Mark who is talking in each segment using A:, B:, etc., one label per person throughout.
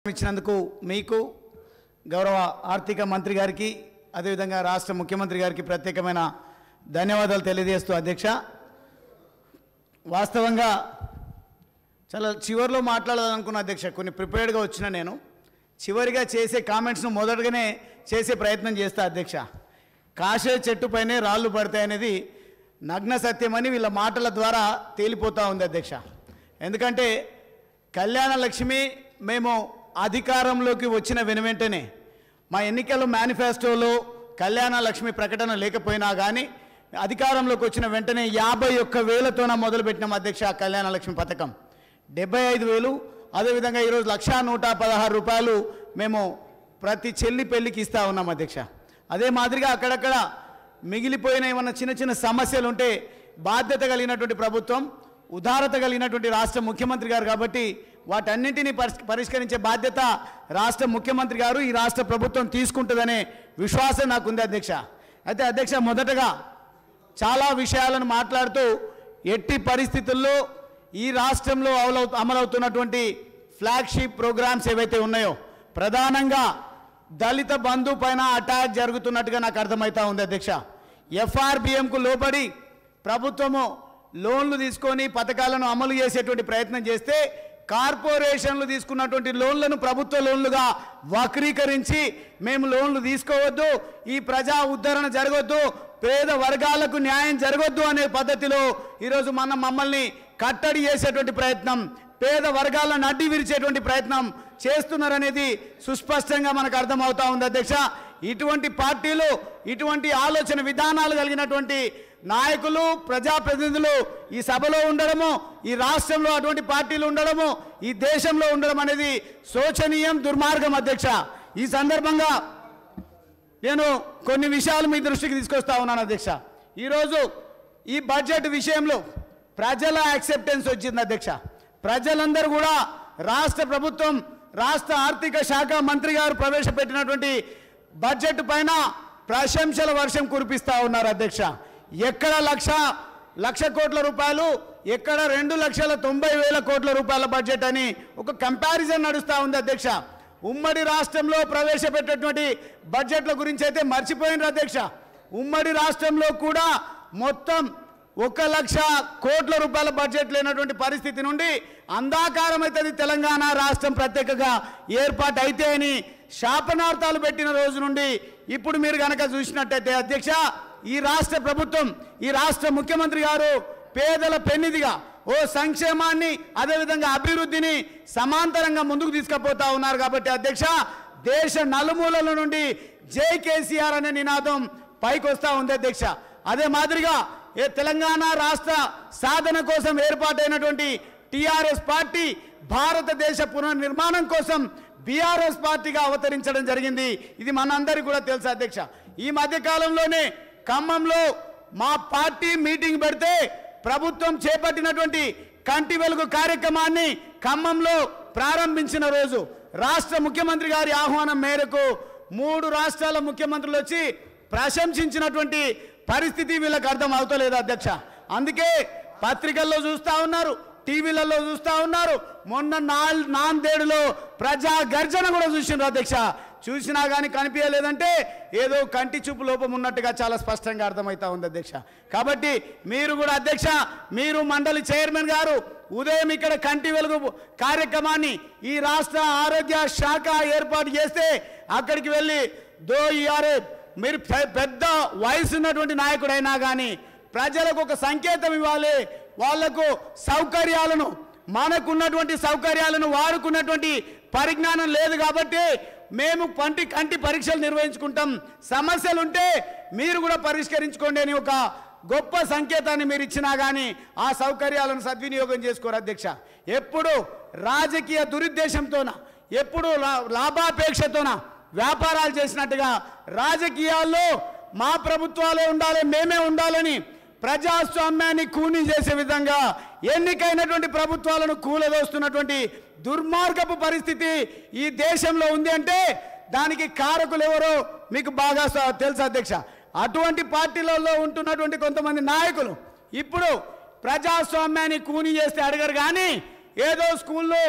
A: ఇచ్చినందుకు మీకు గౌరవ ఆర్థిక మంత్రి గారికి అదేవిధంగా రాష్ట్ర ముఖ్యమంత్రి గారికి ప్రత్యేకమైన ధన్యవాదాలు తెలియజేస్తూ అధ్యక్ష వాస్తవంగా చాలా చివరిలో మాట్లాడాలనుకున్న అధ్యక్ష కొన్ని ప్రిపేర్డ్గా వచ్చిన నేను చివరిగా చేసే కామెంట్స్ను మొదటగానే చేసే ప్రయత్నం చేస్తా అధ్యక్ష కాషాయ చెట్టుపైనే రాళ్ళు పడతాయి అనేది నగ్న సత్యమని వీళ్ళ మాటల ద్వారా తేలిపోతూ ఉంది అధ్యక్ష ఎందుకంటే కళ్యాణ లక్ష్మి మేము అధికారంలోకి వచ్చిన వెను వెంటనే మా ఎన్నికల మేనిఫెస్టోలో కళ్యాణ లక్ష్మి ప్రకటన లేకపోయినా కానీ అధికారంలోకి వచ్చిన వెంటనే యాభై ఒక్క వేలతోన మొదలుపెట్టినాం అధ్యక్ష ఆ కళ్యాణ లక్ష్మి పథకం డెబ్బై ఐదు వేలు అదేవిధంగా ఈరోజు లక్షా నూట పదహారు రూపాయలు మేము ప్రతి చెల్లి పెళ్లికి ఇస్తా ఉన్నాం అధ్యక్ష అదే మాదిరిగా అక్కడక్కడ మిగిలిపోయిన ఏమన్నా చిన్న చిన్న సమస్యలు ఉంటే బాధ్యత కలిగినటువంటి ప్రభుత్వం ఉదారత కలిగినటువంటి రాష్ట్ర ముఖ్యమంత్రి గారు కాబట్టి వాటన్నింటినీ పరిష్- పరిష్కరించే బాధ్యత రాష్ట్ర ముఖ్యమంత్రి గారు ఈ రాష్ట్ర ప్రభుత్వం తీసుకుంటుందనే విశ్వాసం నాకుంది అధ్యక్ష అయితే అధ్యక్ష మొదటగా చాలా విషయాలను మాట్లాడుతూ ఎట్టి పరిస్థితుల్లో ఈ రాష్ట్రంలో అమలవు అమలవుతున్నటువంటి ఫ్లాగ్షిప్ ప్రోగ్రామ్స్ ఏవైతే ఉన్నాయో ప్రధానంగా దళిత బంధు పైన అటాక్ జరుగుతున్నట్టుగా నాకు అర్థమవుతా ఉంది అధ్యక్ష ఎఫ్ఆర్బిఎంకు లోబడి ప్రభుత్వము లోన్లు తీసుకొని పథకాలను అమలు చేసేటువంటి ప్రయత్నం చేస్తే కార్పొరేషన్లు తీసుకున్నటువంటి లోన్లను ప్రభుత్వ లోన్లుగా వక్రీకరించి మేము లోన్లు తీసుకోవద్దు ఈ ప్రజా ఉద్ధరణ జరగొద్దు పేద వర్గాలకు న్యాయం జరగొద్దు అనే పద్ధతిలో ఈరోజు మన మమ్మల్ని కట్టడి చేసేటువంటి ప్రయత్నం పేద వర్గాలను అడ్డి విరిచేటువంటి ప్రయత్నం చేస్తున్నారనేది సుస్పష్టంగా మనకు అర్థమవుతా ఉంది అధ్యక్ష ఇటువంటి పార్టీలు ఇటువంటి ఆలోచన విధానాలు కలిగినటువంటి నాయకులు ప్రజాప్రతినిధులు ఈ సభలో ఉండడము ఈ రాష్ట్రంలో అటువంటి పార్టీలు ఉండడము ఈ దేశంలో ఉండడం అనేది శోచనీయం దుర్మార్గం అధ్యక్ష ఈ సందర్భంగా నేను కొన్ని విషయాలు మీ దృష్టికి తీసుకొస్తా ఉన్నాను అధ్యక్ష ఈరోజు ఈ బడ్జెట్ విషయంలో ప్రజల యాక్సెప్టెన్స్ వచ్చింది అధ్యక్ష ప్రజలందరూ కూడా రాష్ట్ర ప్రభుత్వం రాష్ట్ర ఆర్థిక శాఖ మంత్రి గారు ప్రవేశపెట్టినటువంటి బడ్జెట్ పైన ప్రశంసల వర్షం కురిపిస్తా ఉన్నారు అధ్యక్ష ఎక్కడ లక్ష లక్ష కోట్ల రూపాయలు ఎక్కడ రెండు లక్షల తొంభై వేల కోట్ల రూపాయల బడ్జెట్ అని ఒక కంపారిజన్ నడుస్తూ ఉంది అధ్యక్ష ఉమ్మడి రాష్ట్రంలో ప్రవేశపెట్టినటువంటి బడ్జెట్ల గురించి అయితే మర్చిపోయినారు అధ్యక్ష ఉమ్మడి రాష్ట్రంలో కూడా మొత్తం ఒక లక్ష కోట్ల రూపాయల బడ్జెట్ లేనటువంటి పరిస్థితి నుండి అంధాకారం అవుతుంది తెలంగాణ రాష్ట్రం ప్రత్యేకంగా ఏర్పాటు అయితే అని శాపనార్థాలు పెట్టిన రోజు నుండి ఇప్పుడు మీరు కనుక చూసినట్టయితే అధ్యక్ష ఈ రాష్ట్ర ప్రభుత్వం ఈ రాష్ట్ర ముఖ్యమంత్రి గారు పేదల పెన్నిదిగా ఓ సంక్షేమాన్ని అదేవిధంగా అభివృద్ధిని సమాంతరంగా ముందుకు తీసుకుపోతా ఉన్నారు కాబట్టి అధ్యక్ష దేశ నలుమూలల నుండి జై కేసీఆర్ అనే నినాదం పైకి వస్తూ ఉంది అధ్యక్ష అదే మాదిరిగా ఏ తెలంగాణ రాష్ట్ర సాధన కోసం ఏర్పాటైనటువంటి టిఆర్ఎస్ పార్టీ భారతదేశ పునర్నిర్మాణం కోసం బీఆర్ఎస్ పార్టీగా అవతరించడం జరిగింది ఇది మనందరికీ కూడా తెలుసు అధ్యక్ష ఈ మధ్య కాలంలోనే ఖమ్మంలో మా పార్టీ మీటింగ్ పెడితే ప్రభుత్వం చేపట్టినటువంటి కంటి వెలుగు కార్యక్రమాన్ని ఖమ్మంలో ప్రారంభించిన రోజు రాష్ట్ర ముఖ్యమంత్రి గారి ఆహ్వానం మేరకు మూడు రాష్ట్రాల ముఖ్యమంత్రులు వచ్చి ప్రశంసించినటువంటి పరిస్థితి వీళ్ళకి అర్థం అవుతలేదు అధ్యక్ష అందుకే పత్రికల్లో చూస్తా ఉన్నారు టీవీలలో చూస్తా ఉన్నారు మొన్న నాల్ నాందేడులో ప్రజా గర్జన కూడా చూసిండ్రు అధ్యక్ష చూసినా కానీ కనిపించలేదంటే ఏదో కంటి చూపు లోపం ఉన్నట్టుగా చాలా స్పష్టంగా అర్థమవుతా ఉంది అధ్యక్ష కాబట్టి మీరు కూడా అధ్యక్ష మీరు మండలి చైర్మన్ గారు ఉదయం ఇక్కడ కంటి వెలుగు కార్యక్రమాన్ని ఈ రాష్ట్ర ఆరోగ్య శాఖ ఏర్పాటు చేస్తే అక్కడికి వెళ్ళి దో ఇయారే మీరు పె- పెద్ద వయసు ఉన్నటువంటి నాయకుడైనా కానీ ప్రజలకు ఒక సంకేతం ఇవ్వాలి వాళ్లకు సౌకర్యాలను మనకున్నటువంటి సౌకర్యాలను వారుకున్నటువంటి పరిజ్ఞానం లేదు కాబట్టి మేము పంటి కంటి పరీక్షలు నిర్వహించుకుంటాం సమస్యలు ఉంటే మీరు కూడా పరిష్కరించుకోండి అని ఒక గొప్ప సంకేతాన్ని మీరు ఇచ్చినా కానీ ఆ సౌకర్యాలను సద్వినియోగం చేసుకోరు అధ్యక్ష ఎప్పుడు రాజకీయ దురుద్దేశంతోన ఎప్పుడు లా- లాభాపేక్షతోన వ్యాపారాలు చేసినట్టుగా రాజకీయాల్లో మా ప్రభుత్వాలే ఉండాలి మేమే ఉండాలని ప్రజాస్వామ్యాన్ని కూని చేసే విధంగా ఎన్నికైనటువంటి ప్రభుత్వాలను కూలదోస్తున్నటువంటి దుర్మార్గపు పరిస్థితి ఈ దేశంలో ఉంది అంటే దానికి కారకులు ఎవరో మీకు బాగా స- తెలుసు అధ్యక్ష అటువంటి పార్టీలలో ఉంటున్నటువంటి కొంతమంది నాయకులు ఇప్పుడు ప్రజాస్వామ్యాన్ని కూని చేస్తే అడగరు కానీ ఏదో స్కూల్లో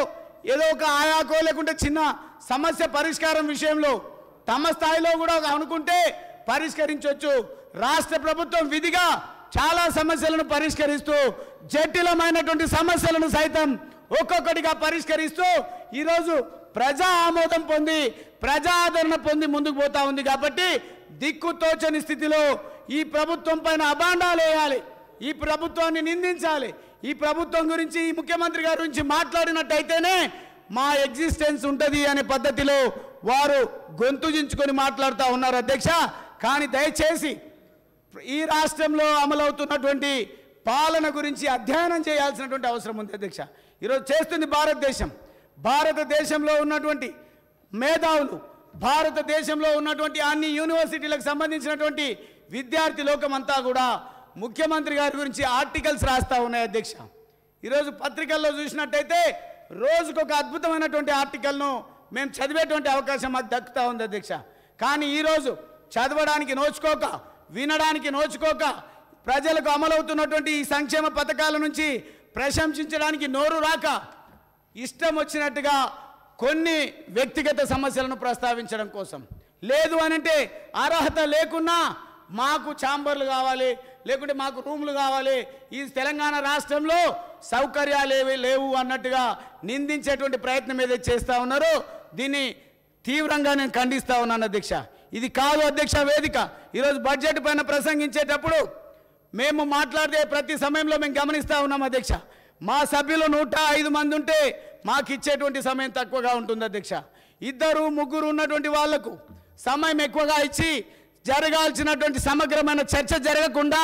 A: ఏదో ఒక ఆయాకో లేకుంటే చిన్న సమస్య పరిష్కారం విషయంలో తమ స్థాయిలో కూడా అనుకుంటే పరిష్కరించవచ్చు రాష్ట్ర ప్రభుత్వం విధిగా చాలా సమస్యలను పరిష్కరిస్తూ జటిలమైనటువంటి సమస్యలను సైతం ఒక్కొక్కటిగా పరిష్కరిస్తూ ఈరోజు ప్రజా ఆమోదం పొంది ప్రజా ఆదరణ పొంది ముందుకు పోతా ఉంది కాబట్టి దిక్కుతోచని స్థితిలో ఈ ప్రభుత్వం పైన అభాండాలు వేయాలి ఈ ప్రభుత్వాన్ని నిందించాలి ఈ ప్రభుత్వం గురించి ఈ ముఖ్యమంత్రి గారి గురించి మాట్లాడినట్టయితేనే మా ఎగ్జిస్టెన్స్ ఉంటుంది అనే పద్ధతిలో వారు గొంతు చించుకొని మాట్లాడుతూ ఉన్నారు అధ్యక్ష కానీ దయచేసి ఈ రాష్ట్రంలో అమలవుతున్నటువంటి పాలన గురించి అధ్యయనం చేయాల్సినటువంటి అవసరం ఉంది అధ్యక్ష ఈరోజు చేస్తుంది భారతదేశం భారతదేశంలో ఉన్నటువంటి మేధావులు భారతదేశంలో ఉన్నటువంటి అన్ని యూనివర్సిటీలకు సంబంధించినటువంటి విద్యార్థి లోకం అంతా కూడా ముఖ్యమంత్రి గారి గురించి ఆర్టికల్స్ రాస్తా ఉన్నాయి అధ్యక్ష ఈరోజు పత్రికల్లో చూసినట్టయితే రోజుకొక అద్భుతమైనటువంటి ఆర్టికల్ను మేము చదివేటువంటి అవకాశం మాకు దక్కుతా ఉంది అధ్యక్ష కానీ ఈరోజు చదవడానికి నోచుకోక వినడానికి నోచుకోక ప్రజలకు అమలవుతున్నటువంటి ఈ సంక్షేమ పథకాల నుంచి ప్రశంసించడానికి నోరు రాక ఇష్టం వచ్చినట్టుగా కొన్ని వ్యక్తిగత సమస్యలను ప్రస్తావించడం కోసం లేదు అనంటే అర్హత లేకున్నా మాకు ఛాంబర్లు కావాలి లేకుంటే మాకు రూములు కావాలి ఈ తెలంగాణ రాష్ట్రంలో సౌకర్యాలు ఏవి లేవు అన్నట్టుగా నిందించేటువంటి ప్రయత్నం ఏదైతే చేస్తూ ఉన్నారో దీన్ని తీవ్రంగా నేను ఖండిస్తా ఉన్నాను అధ్యక్ష ఇది కాదు అధ్యక్ష వేదిక ఈరోజు బడ్జెట్ పైన ప్రసంగించేటప్పుడు మేము మాట్లాడే ప్రతి సమయంలో మేము గమనిస్తూ ఉన్నాం అధ్యక్ష మా సభ్యులు నూట ఐదు మంది ఉంటే మాకు ఇచ్చేటువంటి సమయం తక్కువగా ఉంటుంది అధ్యక్ష ఇద్దరు ముగ్గురు ఉన్నటువంటి వాళ్లకు సమయం ఎక్కువగా ఇచ్చి జరగాల్సినటువంటి సమగ్రమైన చర్చ జరగకుండా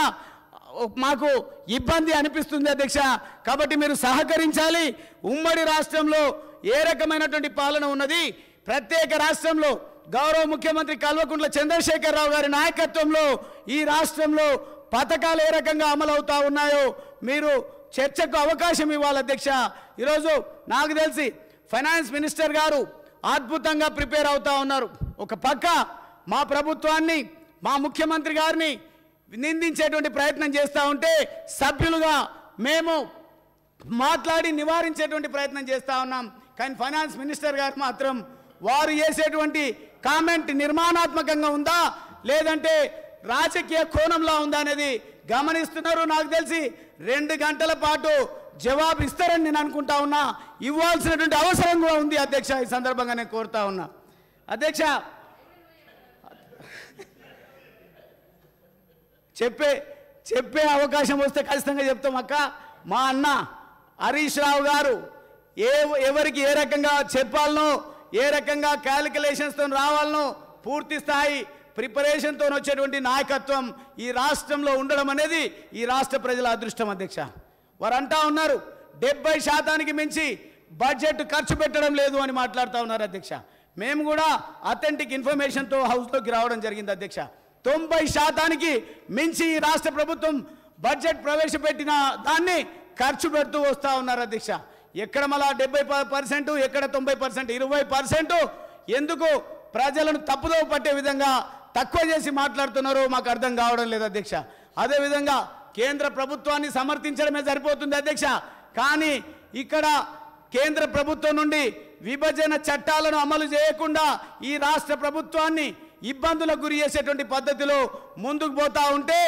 A: మాకు ఇబ్బంది అనిపిస్తుంది అధ్యక్ష కాబట్టి మీరు సహకరించాలి ఉమ్మడి రాష్ట్రంలో ఏ రకమైనటువంటి పాలన ఉన్నది ప్రత్యేక రాష్ట్రంలో గౌరవ ముఖ్యమంత్రి కల్వకుంట్ల చంద్రశేఖరరావు గారి నాయకత్వంలో ఈ రాష్ట్రంలో పథకాలు ఏ రకంగా అమలు అవుతా ఉన్నాయో మీరు చర్చకు అవకాశం ఇవ్వాలి అధ్యక్ష ఈరోజు నాకు తెలిసి ఫైనాన్స్ మినిస్టర్ గారు అద్భుతంగా ప్రిపేర్ అవుతా ఉన్నారు ఒక పక్క మా ప్రభుత్వాన్ని మా ముఖ్యమంత్రి గారిని నిందించేటువంటి ప్రయత్నం చేస్తూ ఉంటే సభ్యులుగా మేము మాట్లాడి నివారించేటువంటి ప్రయత్నం చేస్తూ ఉన్నాం కానీ ఫైనాన్స్ మినిస్టర్ గారు మాత్రం వారు చేసేటువంటి కామెంట్ నిర్మాణాత్మకంగా ఉందా లేదంటే రాజకీయ కోణంలో ఉందా అనేది గమనిస్తున్నారు నాకు తెలిసి రెండు గంటల పాటు జవాబు ఇస్తారని నేను అనుకుంటా ఉన్నా ఇవ్వాల్సినటువంటి అవసరం కూడా ఉంది అధ్యక్ష ఈ సందర్భంగా నేను కోరుతా ఉన్నా అధ్యక్ష చెప్పే చెప్పే అవకాశం వస్తే ఖచ్చితంగా చెప్తాం అక్క మా అన్న హరీష్ రావు గారు ఏ ఎవరికి ఏ రకంగా చెప్పాలనో ఏ రకంగా క్యాలిక్యులేషన్స్తో రావాలనో పూర్తి స్థాయి ప్రిపరేషన్తో వచ్చేటువంటి నాయకత్వం ఈ రాష్ట్రంలో ఉండడం అనేది ఈ రాష్ట్ర ప్రజల అదృష్టం అధ్యక్ష వారు అంటా ఉన్నారు డెబ్బై శాతానికి మించి బడ్జెట్ ఖర్చు పెట్టడం లేదు అని మాట్లాడుతూ ఉన్నారు అధ్యక్ష మేము కూడా అథెంటిక్ ఇన్ఫర్మేషన్తో హౌస్లోకి రావడం జరిగింది అధ్యక్ష తొంభై శాతానికి మించి ఈ రాష్ట్ర ప్రభుత్వం బడ్జెట్ ప్రవేశపెట్టిన దాన్ని ఖర్చు పెడుతూ వస్తూ ఉన్నారు అధ్యక్ష ఎక్కడ మళ్ళా డెబ్బై పర్సెంట్ ఎక్కడ తొంభై పర్సెంట్ ఇరవై పర్సెంట్ ఎందుకు ప్రజలను తప్పుదోవ పట్టే విధంగా తక్కువ చేసి మాట్లాడుతున్నారో మాకు అర్థం కావడం లేదు అధ్యక్ష అదేవిధంగా కేంద్ర ప్రభుత్వాన్ని సమర్థించడమే సరిపోతుంది అధ్యక్ష కానీ ఇక్కడ కేంద్ర ప్రభుత్వం నుండి విభజన చట్టాలను అమలు చేయకుండా ఈ రాష్ట్ర ప్రభుత్వాన్ని ఇబ్బందులకు గురి చేసేటువంటి పద్ధతిలో ముందుకు పోతా ఉంటే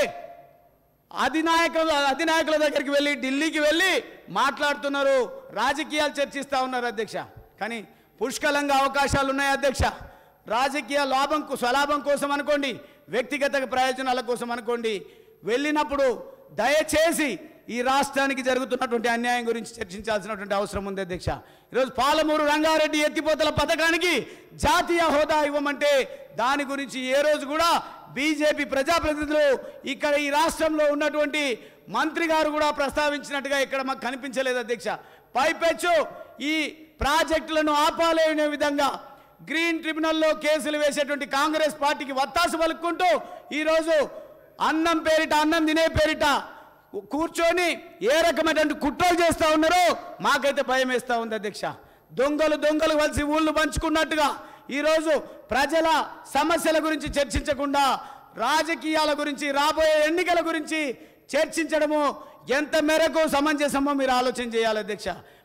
A: అధినాయకులు అధినాయకుల దగ్గరికి వెళ్ళి ఢిల్లీకి వెళ్ళి మాట్లాడుతున్నారు రాజకీయాలు చర్చిస్తూ ఉన్నారు అధ్యక్ష కానీ పుష్కలంగా అవకాశాలు ఉన్నాయి అధ్యక్ష రాజకీయ లాభం కో- స్వలాభం కోసం అనుకోండి వ్యక్తిగత ప్రయోజనాల కోసం అనుకోండి వెళ్ళినప్పుడు దయచేసి ఈ రాష్ట్రానికి జరుగుతున్నటువంటి అన్యాయం గురించి చర్చించాల్సినటువంటి అవసరం ఉంది అధ్యక్ష ఈరోజు పాలమూరు రంగారెడ్డి ఎత్తిపోతల పథకానికి జాతీయ హోదా ఇవ్వమంటే దాని గురించి ఏ రోజు కూడా బీజేపీ ప్రజాప్రతినిధులు ఇక్కడ ఈ రాష్ట్రంలో ఉన్నటువంటి మంత్రి గారు కూడా ప్రస్తావించినట్టుగా ఇక్కడ మాకు కనిపించలేదు అధ్యక్ష పైపెచ్చు ఈ ప్రాజెక్టులను ఆపాలనే విధంగా గ్రీన్ ట్రిబ్యునల్లో కేసులు వేసేటువంటి కాంగ్రెస్ పార్టీకి వత్తాసు పలుకుంటూ ఈరోజు అన్నం పేరిట అన్నం తినే పేరిట కూర్చొని ఏ రకమైనటువంటి కుట్రలు చేస్తూ ఉన్నారో మాకైతే భయం వేస్తూ ఉంది అధ్యక్ష దొంగలు దొంగలు కలిసి ఊళ్ళు పంచుకున్నట్టుగా ఈరోజు ప్రజల సమస్యల గురించి చర్చించకుండా రాజకీయాల గురించి రాబోయే ఎన్నికల గురించి చర్చించడము ఎంత మేరకు సమంజసమో మీరు ఆలోచన చేయాలి అధ్యక్ష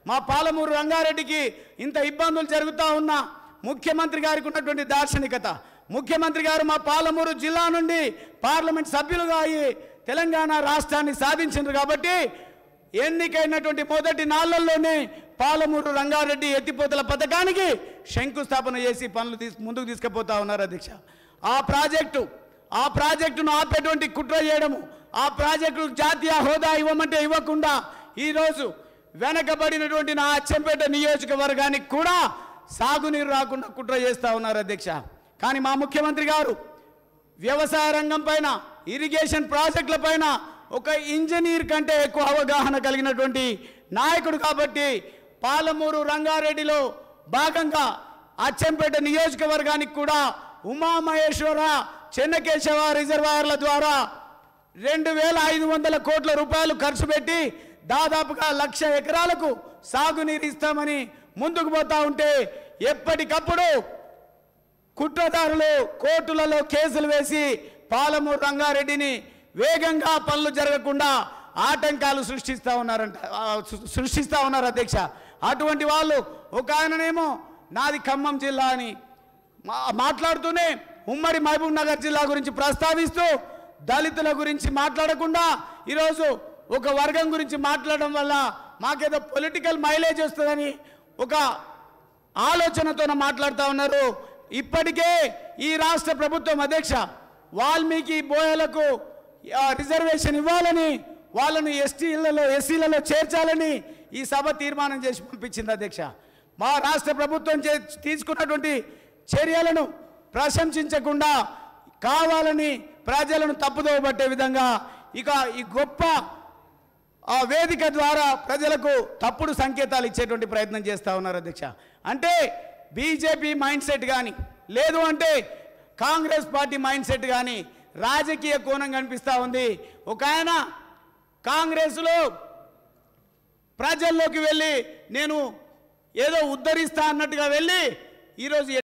A: మా పాలమూరు రంగారెడ్డికి ఇంత ఇబ్బందులు జరుగుతూ ఉన్నా ముఖ్యమంత్రి గారికి ఉన్నటువంటి దార్శనికత ముఖ్యమంత్రి గారు మా పాలమూరు జిల్లా నుండి పార్లమెంట్ సభ్యులుగా అయ్యి తెలంగాణ రాష్ట్రాన్ని సాధించారు కాబట్టి ఎన్నికైనటువంటి మొదటి నాళ్లలోనే పాలమూరు రంగారెడ్డి ఎత్తిపోతల పథకానికి శంకుస్థాపన చేసి పనులు తీసు ముందుకు తీసుకుపోతా ఉన్నారు అధ్యక్ష ఆ ప్రాజెక్టు ఆ ప్రాజెక్టును ఆపేటువంటి కుట్ర చేయడము ఆ ప్రాజెక్టుకు జాతీయ హోదా ఇవ్వమంటే ఇవ్వకుండా ఈరోజు వెనకబడినటువంటి నా అచ్చంపేట నియోజకవర్గానికి కూడా సాగునీరు రాకుండా కుట్ర చేస్తూ ఉన్నారు అధ్యక్ష కానీ మా ముఖ్యమంత్రి గారు వ్యవసాయ రంగం పైన ఇరిగేషన్ ప్రాజెక్టుల పైన ఒక ఇంజనీర్ కంటే ఎక్కువ అవగాహన కలిగినటువంటి నాయకుడు కాబట్టి పాలమూరు రంగారెడ్డిలో భాగంగా అచ్చంపేట నియోజకవర్గానికి కూడా ఉమామహేశ్వర చెన్నకేశవ రిజర్వాయర్ల ద్వారా రెండు వేల ఐదు వందల కోట్ల రూపాయలు ఖర్చు పెట్టి దాదాపుగా లక్ష ఎకరాలకు సాగునీరు ఇస్తామని ముందుకు పోతా ఉంటే ఎప్పటికప్పుడు కుట్రదారులు కోర్టులలో కేసులు వేసి పాలమూరు రంగారెడ్డిని వేగంగా పనులు జరగకుండా ఆటంకాలు సృష్టిస్తూ ఉన్నారంట ఆ, సృ- సృష్టిస్తూ ఉన్నారు అధ్యక్ష అటువంటి వాళ్ళు ఒక ఆయననేమో నాది ఖమ్మం జిల్లా అని మా- మాట్లాడుతూనే ఉమ్మడి మహబూబ్ నగర్ జిల్లా గురించి ప్రస్తావిస్తూ దళితుల గురించి మాట్లాడకుండా ఈరోజు ఒక వర్గం గురించి మాట్లాడడం వల్ల మాకేదో పొలిటికల్ మైలేజ్ వస్తుందని ఒక ఆలోచనతో మాట్లాడుతూ ఉన్నారు ఇప్పటికే ఈ రాష్ట్ర ప్రభుత్వం అధ్యక్ష వాల్మీకి బోయలకు ఆ, రిజర్వేషన్ ఇవ్వాలని వాళ్ళను ఎస్టీలలో ఎస్సీలలో చేర్చాలని ఈ సభ తీర్మానం చేసి పంపించింది అధ్యక్ష మా రాష్ట్ర ప్రభుత్వం చే తీసుకున్నటువంటి చర్యలను ప్రశంసించకుండా కావాలని ప్రజలను తప్పుదోవ పట్టే విధంగా ఇక ఈ గొప్ప ఆ వేదిక ద్వారా ప్రజలకు తప్పుడు సంకేతాలు ఇచ్చేటువంటి ప్రయత్నం చేస్తూ ఉన్నారు అధ్యక్ష అంటే బీజేపీ మైండ్ సెట్ కానీ లేదు అంటే కాంగ్రెస్ పార్టీ మైండ్ సెట్ కానీ రాజకీయ కోణం కనిపిస్తూ ఉంది ఒక ఆయన కాంగ్రెస్లో ప్రజల్లోకి వెళ్ళి నేను ఏదో ఉద్ధరిస్తా అన్నట్టుగా వెళ్ళి ఈరోజు